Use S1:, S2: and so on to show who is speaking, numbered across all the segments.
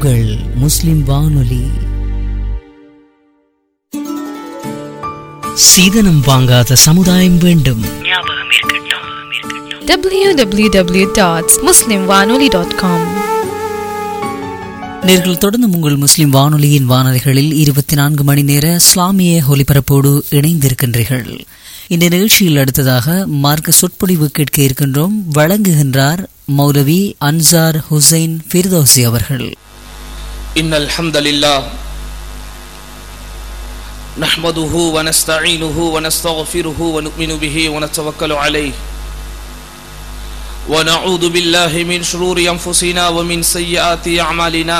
S1: உங்கள் முஸ்லிம் வானொலி சீதனம் வாங்காத சமுதாயம் வேண்டும்
S2: www.muslimwanoli.com
S1: நேர்கள் தொடர்ந்து உங்கள் முஸ்லிம் வானொலியின் வானொலிகளில் இருபத்தி நான்கு மணி நேர இஸ்லாமிய ஒலிபரப்போடு இணைந்திருக்கின்றீர்கள் இந்த நிகழ்ச்சியில் அடுத்ததாக மார்க்க சொற்பொழிவு கேட்க இருக்கின்றோம் வழங்குகின்றார் மௌலவி அன்சார் ஹுசைன் ஃபிர்தோசி அவர்கள்
S3: إن الحمد لله نحمده ونستعينه ونستغفره ونؤمن به ونتوكل عليه ونعوذ بالله من شرور أنفسنا ومن سيئات أعمالنا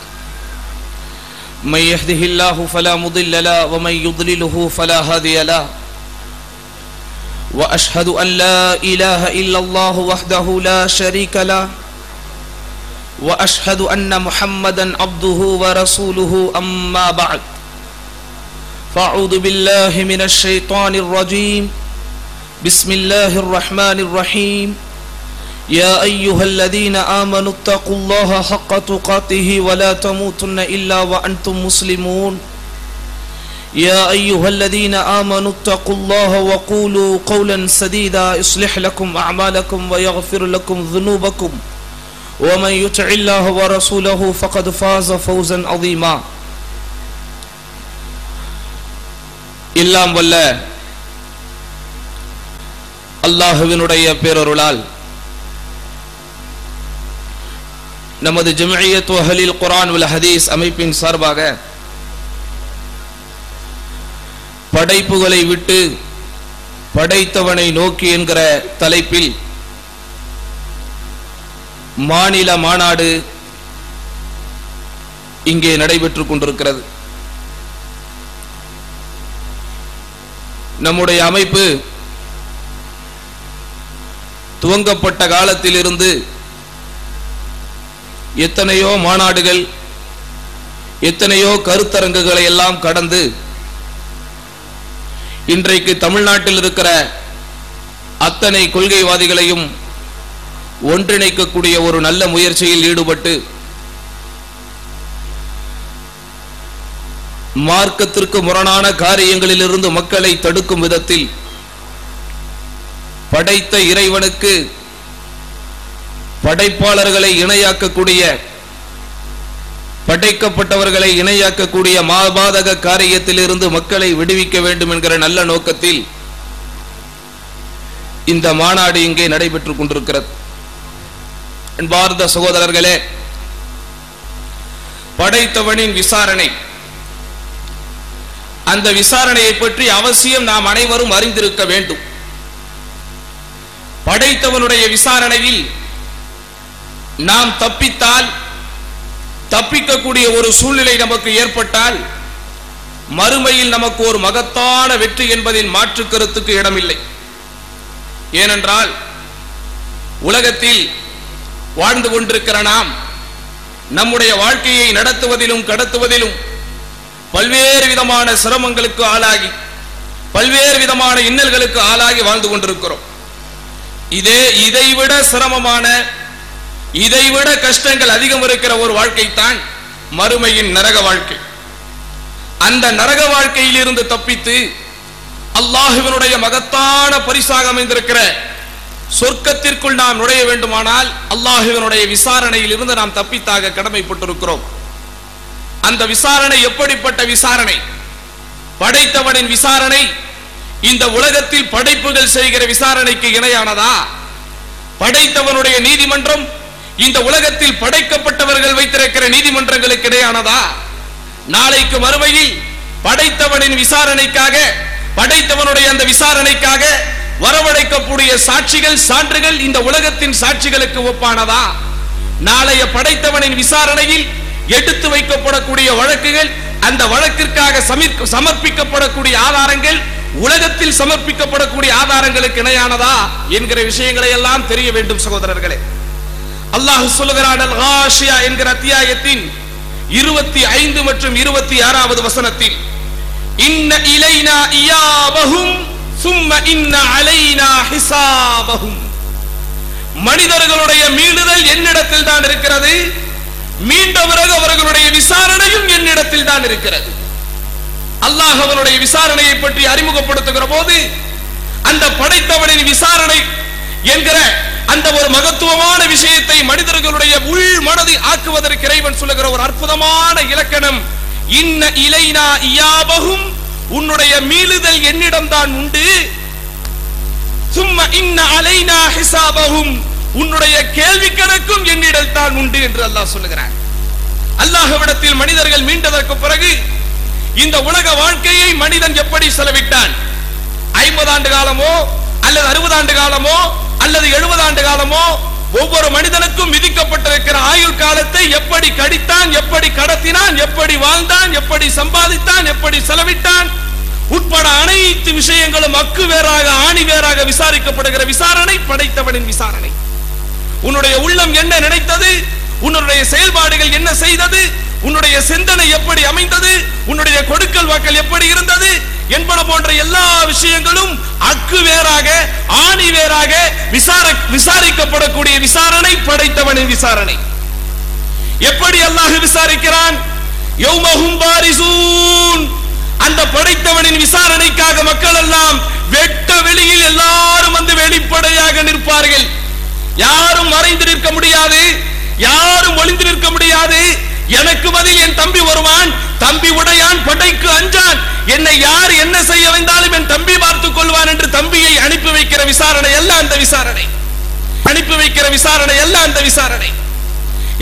S3: من يهده الله فلا مضل له ومن يضلله فلا هادي له وأشهد أن لا إله إلا الله وحده لا شريك له واشهد ان محمدا عبده ورسوله اما بعد فاعوذ بالله من الشيطان الرجيم بسم الله الرحمن الرحيم يا ايها الذين امنوا اتقوا الله حق تقاته ولا تموتن الا وانتم مسلمون يا ايها الذين امنوا اتقوا الله وقولوا قولا سديدا يصلح لكم اعمالكم ويغفر لكم ذنوبكم ومن يطع الله ورسوله فقد فاز فوزا عظيما எல்லாம் வல்ல அல்லாஹுவினுடைய பேரருளால் நமது ஜமியத் அஹலில் குரான் உல் ஹதீஸ் அமைப்பின் சார்பாக படைப்புகளை விட்டு படைத்தவனை நோக்கி என்கிற தலைப்பில் மாநில மாநாடு இங்கே நடைபெற்றுக் கொண்டிருக்கிறது நம்முடைய அமைப்பு துவங்கப்பட்ட காலத்திலிருந்து எத்தனையோ மாநாடுகள் எத்தனையோ கருத்தரங்குகளை எல்லாம் கடந்து இன்றைக்கு தமிழ்நாட்டில் இருக்கிற அத்தனை கொள்கைவாதிகளையும் ஒன்றிணைக்கக்கூடிய ஒரு நல்ல முயற்சியில் ஈடுபட்டு மார்க்கத்திற்கு முரணான காரியங்களிலிருந்து மக்களை தடுக்கும் விதத்தில் படைத்த இறைவனுக்கு படைப்பாளர்களை இணையாக்கக்கூடிய படைக்கப்பட்டவர்களை இணையாக்கக்கூடிய மாபாதக காரியத்திலிருந்து மக்களை விடுவிக்க வேண்டும் என்கிற நல்ல நோக்கத்தில் இந்த மாநாடு இங்கே நடைபெற்றுக் கொண்டிருக்கிறது அன்பார்ந்த சகோதரர்களே படைத்தவனின் விசாரணை அந்த விசாரணையை பற்றி அவசியம் நாம் அனைவரும் அறிந்திருக்க வேண்டும் படைத்தவனுடைய விசாரணையில் நாம் தப்பித்தால் தப்பிக்கக்கூடிய ஒரு சூழ்நிலை நமக்கு ஏற்பட்டால் மறுமையில் நமக்கு ஒரு மகத்தான வெற்றி என்பதில் மாற்று கருத்துக்கு இடமில்லை ஏனென்றால் உலகத்தில் வாழ்ந்து கொண்டிருக்கிற நாம் நம்முடைய வாழ்க்கையை நடத்துவதிலும் கடத்துவதிலும் பல்வேறு விதமான சிரமங்களுக்கு ஆளாகி பல்வேறு விதமான இன்னல்களுக்கு ஆளாகி வாழ்ந்து கொண்டிருக்கிறோம் இதே இதைவிட சிரமமான இதைவிட கஷ்டங்கள் அதிகம் இருக்கிற ஒரு வாழ்க்கை தான் மறுமையின் நரக வாழ்க்கை அந்த நரக வாழ்க்கையில் இருந்து தப்பித்து அல்லாஹுவினுடைய மகத்தான பரிசாக அமைந்திருக்கிற சொர்க்கத்திற்குள் நாம் நுழைய வேண்டுமானால் அல்லாஹுவினுடைய விசாரணையில் இருந்து நாம் தப்பித்தாக கடமைப்பட்டிருக்கிறோம் அந்த விசாரணை எப்படிப்பட்ட விசாரணை படைத்தவனின் விசாரணை இந்த உலகத்தில் படைப்புகள் செய்கிற விசாரணைக்கு இணையானதா படைத்தவனுடைய நீதிமன்றம் இந்த உலகத்தில் படைக்கப்பட்டவர்கள் வைத்திருக்கிற நீதிமன்றங்களுக்கு இடையானதா நாளைக்கு மறுமையில் படைத்தவனின் விசாரணைக்காக படைத்தவனுடைய அந்த விசாரணைக்காக வரவழைக்கக்கூடிய சாட்சிகள் சான்றுகள் இந்த உலகத்தின் சாட்சிகளுக்கு ஒப்பானதா நாளைய படைத்தவனின் விசாரணையில் எடுத்து வைக்கப்படக்கூடிய வழக்குகள் அந்த வழக்கிற்காக சமீர்- சமர்ப்பிக்கப்படக்கூடிய ஆதாரங்கள் உலகத்தில் சமர்ப்பிக்கப்படக்கூடிய ஆதாரங்களுக்கு இணையானதா என்கிற விஷயங்களை எல்லாம் தெரிய வேண்டும் சகோதரர்களே அல்லாஹ் சொல்லுகிறான் அல் காஷியா என்கிற அத்தியாயத்தின் இருபத்தி ஐந்து மற்றும் இருபத்தி ஆறாவது வசனத்தில் இன்ன இலைனா இயாபஹும் சும்ம இன்ன அலைனா ஹிசாபஹும் மனிதர்களுடைய மீளுதல் என்னிடத்தில் தான் இருக்கிறது மீண்ட பிறகு அவர்கள் என்னிடத்தில் தான் இருக்கிறது அல்லாஹ் அவனுடைய விசாரணையை பற்றி அறிமுகப்படுத்துகிற போது அந்த படைத்தவனின் விசாரணை என்கிற அந்த ஒரு மகத்துவமான விஷயத்தை மனிதர்களுடைய உள் மனதை ஆக்குவதற்கு இறைவன் சொல்லுகிற ஒரு அற்புதமான இலக்கணம் இன்ன இலைனா இயாபகும் உன்னுடைய மீளுதல் என்னிடம்தான் உண்டு சும்மா இன்ன அலைனா ஹிசாபகும் உன்னுடைய கேள்வி கணக்கும் என்னிடம் தான் உண்டு என்று அல்லாஹ் சொல்லுகிறார் அல்லாஹ்விடத்தில் மனிதர்கள் மீண்டதற்கு பிறகு இந்த உலக வாழ்க்கையை மனிதன் எப்படி செலவிட்டான் ஐம்பது ஆண்டு காலமோ அல்லது அறுபது ஆண்டு காலமோ அல்லது எழுபது ஆண்டு காலமோ ஒவ்வொரு மனிதனுக்கும் விதிக்கப்பட்டிருக்கிற ஆயுள் காலத்தை எப்படி கடித்தான் எப்படி கடத்தினான் எப்படி வாழ்ந்தான் எப்படி சம்பாதித்தான் எப்படி செலவிட்டான் உட்பட அனைத்து விஷயங்களும் அக்கு வேறாக ஆணி வேறாக விசாரிக்கப்படுகிற விசாரணை படைத்தவனின் விசாரணை உன்னுடைய உள்ளம் என்ன நினைத்தது உன்னுடைய செயல்பாடுகள் என்ன செய்தது உன்னுடைய சிந்தனை எப்படி அமைந்தது உன்னுடைய கொடுக்கல் வாக்கல் எப்படி இருந்தது என்பன போன்ற எல்லா விஷயங்களும் அக்கு வேறாக ஆணி வேறாக விசார விசாரிக்கப்படக்கூடிய விசாரணை படைத்தவனின் விசாரணை எப்படி அல்லாஹ் விசாரிக்கிறான் யௌமஹும் பாரிசூன் அந்த படைத்தவனின் விசாரணைக்காக மக்கள் எல்லாம் வெட்ட வெளியில் எல்லாரும் வந்து வெளிப்படையாக நிற்பார்கள் யாரும் மறைந்து நிற்க முடியாது யாரும் ஒளிந்து நிற்க முடியாது எனக்கு பதில் என் தம்பி வருவான் தம்பி உடையான் படைக்கு அஞ்சான் என்னை யார் என்ன செய்ய வந்தாலும் என் தம்பி பார்த்துக் கொள்வான் என்று தம்பியை அனுப்பி வைக்கிற விசாரணை அல்ல அந்த விசாரணை அனுப்பி வைக்கிற விசாரணை அல்ல அந்த விசாரணை